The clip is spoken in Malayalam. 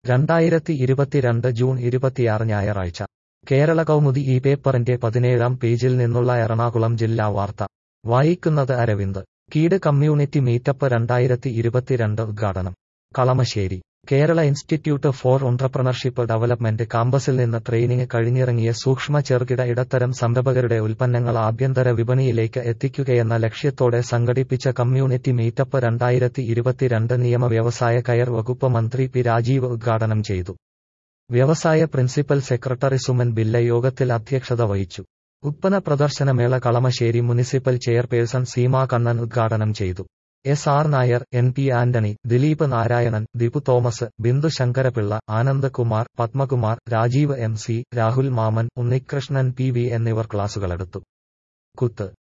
രണ്ടായിരത്തി ഇരുപത്തിരണ്ട് ജൂൺ ഇരുപത്തിയാറ് ഞായറാഴ്ച കേരള കൗമുദി ഈ പേപ്പറിന്റെ പതിനേഴാം പേജിൽ നിന്നുള്ള എറണാകുളം ജില്ലാ വാർത്ത വായിക്കുന്നത് അരവിന്ദ് കീട് കമ്മ്യൂണിറ്റി മീറ്റപ്പ് രണ്ടായിരത്തി ഇരുപത്തിരണ്ട് ഉദ്ഘാടനം Kalamassery Kerala institute for entrepreneurship development കാമ്പസിൽ നിന്ന് ട്രെയിനിങ് കഴിഞ്ഞിറങ്ങിയ സൂക്ഷ്മ ചെറുകിട ഇടത്തരം സംരംഭകരുടെ ഉൽപ്പന്നങ്ങൾ ആഭ്യന്തര വിപണിയിലേക്ക് എത്തിക്കുകയെന്ന ലക്ഷ്യത്തോടെ സംഘടിപ്പിച്ച കമ്മ്യൂണിറ്റി മീറ്റപ്പ് രണ്ടായിരത്തി ഇരുപത്തിരണ്ട് നിയമ വ്യവസായ കയർ വകുപ്പ് മന്ത്രി പി രാജീവ് ഉദ്ഘാടനം ചെയ്തു വ്യവസായ പ്രിൻസിപ്പൽ സെക്രട്ടറി സുമൻ ബില്ല യോഗത്തിൽ അധ്യക്ഷത വഹിച്ചു ഉത്പന്ന പ്രദർശനമേള കളമശ്ശേരി മുനിസിപ്പൽ ചെയർപേഴ്സൺ സീമാ കണ്ണൻ ഉദ്ഘാടനം ചെയ്തു S R Nair N P Antony Dileep Narayanan Dipu Thomas Bindu Sankarapillai Anand Kumar Padmakumar Rajeev M C Rahul Mammen Unnikrishnan P V എന്നിവർ ക്ലാസുകളെടുത്തു കുത്ത്